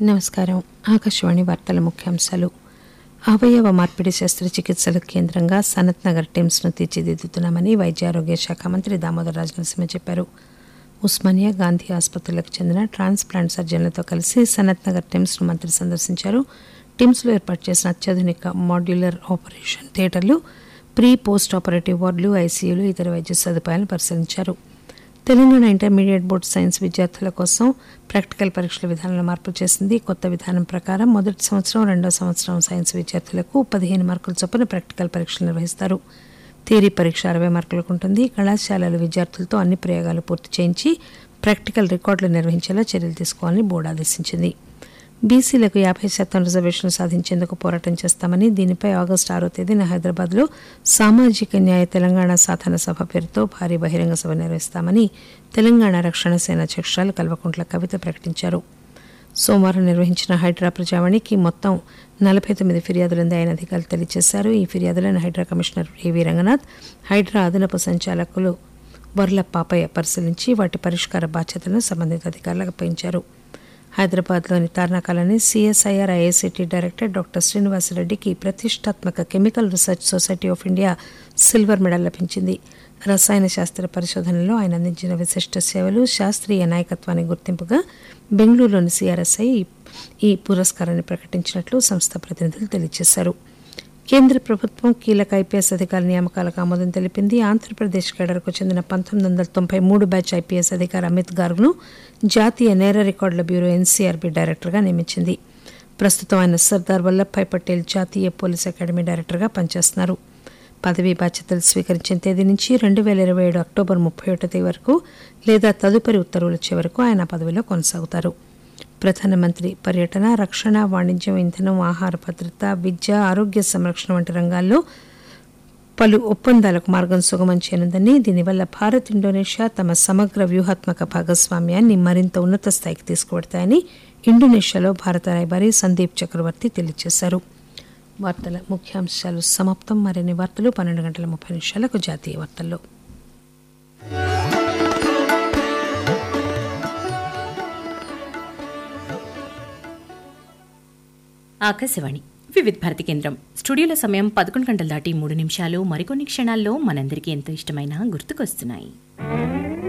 నమస్కారం ఆకాశవాణి వార్తల ముఖ్యాంశాలు అవయవ మార్పిడి శస్త్రచికిత్సల కేంద్రంగా సనత్ నగర్ టిమ్స్ను తీర్చిదిద్దుతున్నామని వైద్య ఆరోగ్య శాఖ మంత్రి దామోదర్ రాజనరసింహ చెప్పారు ఉస్మానియా గాంధీ ఆసుపత్రులకు చెందిన ట్రాన్స్ప్లాంట్ సర్జన్లతో కలిసి సనత్ నగర్ టిమ్స్ను మంత్రి సందర్శించారు టిమ్స్లో ఏర్పాటు చేసిన అత్యాధునిక మాడ్యులర్ ఆపరేషన్ థియేటర్లు ప్రీ పోస్ట్ ఆపరేటివ్ వార్డులు ఐసీయూలు ఇతర వైద్య సదుపాయాలను పరిశీలించారు తెలంగాణ ఇంటర్మీడియట్ బోర్డు సైన్స్ విద్యార్థుల కోసం ప్రాక్టికల్ పరీక్షల విధానంలో మార్పులు చేసింది కొత్త విధానం ప్రకారం మొదటి సంవత్సరం రెండో సంవత్సరం సైన్స్ విద్యార్థులకు పదిహేను మార్కుల చొప్పున ప్రాక్టికల్ పరీక్షలు నిర్వహిస్తారు థియరీ పరీక్ష అరవై మార్కులకు ఉంటుంది కళాశాలల విద్యార్థులతో అన్ని ప్రయోగాలు పూర్తి చేయించి ప్రాక్టికల్ రికార్డులు నిర్వహించేలా చర్యలు తీసుకోవాలని బోర్డు ఆదేశించింది బీసీలకు యాభై శాతం రిజర్వేషన్లు సాధించేందుకు పోరాటం చేస్తామని దీనిపై ఆగస్టు ఆరో తేదీన హైదరాబాద్లో సామాజిక న్యాయ తెలంగాణ సాధన సభ పేరుతో భారీ బహిరంగ సభ నిర్వహిస్తామని తెలంగాణ రక్షణ సేన అధ్యక్షురాలు కల్వకుంట్ల కవిత ప్రకటించారు సోమవారం నిర్వహించిన హైడ్రా ప్రజావాణికి మొత్తం నలభై తొమ్మిది ఫిర్యాదులు అందాయని అధికారులు తెలియజేశారు ఈ ఫిర్యాదులను హైడ్రా కమిషనర్ ఏవీ రంగనాథ్ హైడ్రా అదనపు సంచాలకులు వర్ల పాపయ్య పరిశీలించి వాటి పరిష్కార బాధ్యతలను సంబంధిత అధికారులకు అప్పగించారు హైదరాబాద్లోని తార్నాకాలని సిఎస్ఐఆర్ ఐఐసిటీ డైరెక్టర్ డాక్టర్ శ్రీనివాసరెడ్డికి ప్రతిష్టాత్మక chemical research society of India silver medal లభించింది రసాయన శాస్త్ర పరిశోధనలో ఆయన అందించిన విశిష్ట సేవలు శాస్త్రీయ నాయకత్వానికి గుర్తింపుగా బెంగళూరులోని సిఆర్ఎస్ఐ ఈ పురస్కారాన్ని ప్రకటించినట్లు సంస్థ ప్రతినిధులు తెలియజేశారు కేంద్ర ప్రభుత్వం కీలక ఐపీఎస్ అధికారుల నియామకాలకు ఆమోదం తెలిపింది ఆంధ్రప్రదేశ్ కేడర్కు చెందిన పంతొమ్మిది వందల తొంభై మూడు బ్యాచ్ ఐపీఎస్ అధికారి అమిత్ గార్గ్ను జాతీయ నేర రికార్డుల బ్యూరో ఎన్సీఆర్బీ డైరెక్టర్గా నియమించింది ప్రస్తుతం ఆయన సర్దార్ వల్లభాయ్ పటేల్ జాతీయ పోలీస్ అకాడమీ డైరెక్టర్గా పనిచేస్తున్నారు పదవీ బాధ్యతలు స్వీకరించిన తేదీ నుంచి రెండు వేల ఇరవై ఏడు అక్టోబర్ ముప్పై ఒకటో తేదీ వరకు లేదా తదుపరి ఉత్తర్వులు వచ్చే వరకు ఆయన పదవిలో కొనసాగుతారు ప్రధానమంత్రి పర్యటన రక్షణ వాణిజ్యం ఇంధనం ఆహార భద్రత విద్య ఆరోగ్య సంరక్షణ వంటి రంగాల్లో పలు ఒప్పందాలకు మార్గం సుగమం చేయనుందని దీనివల్ల భారత్ ఇండోనేషియా తమ సమగ్ర వ్యూహాత్మక భాగస్వామ్యాన్ని మరింత ఉన్నత స్థాయికి తీసుకువెడతాయని ఇండోనేషియాలో భారత రాయబారి సందీప్ చక్రవర్తి తెలియజేశారు వార్తల ముఖ్యాంశాలు సమాప్తం మరిన్ని వార్తలు పన్నెండు గంటల ముప్పై నిమిషాలకు జాతీయ వార్తల్లో ఆకాశవాణి వివిధ భారతి కేంద్రం స్టూడియోలో సమయం పదకొండు గంటలు దాటి మూడు నిమిషాలు మరికొన్ని క్షణాల్లో మనందరికీ ఎంతో ఇష్టమైన గుర్తుకొస్తున్నాయి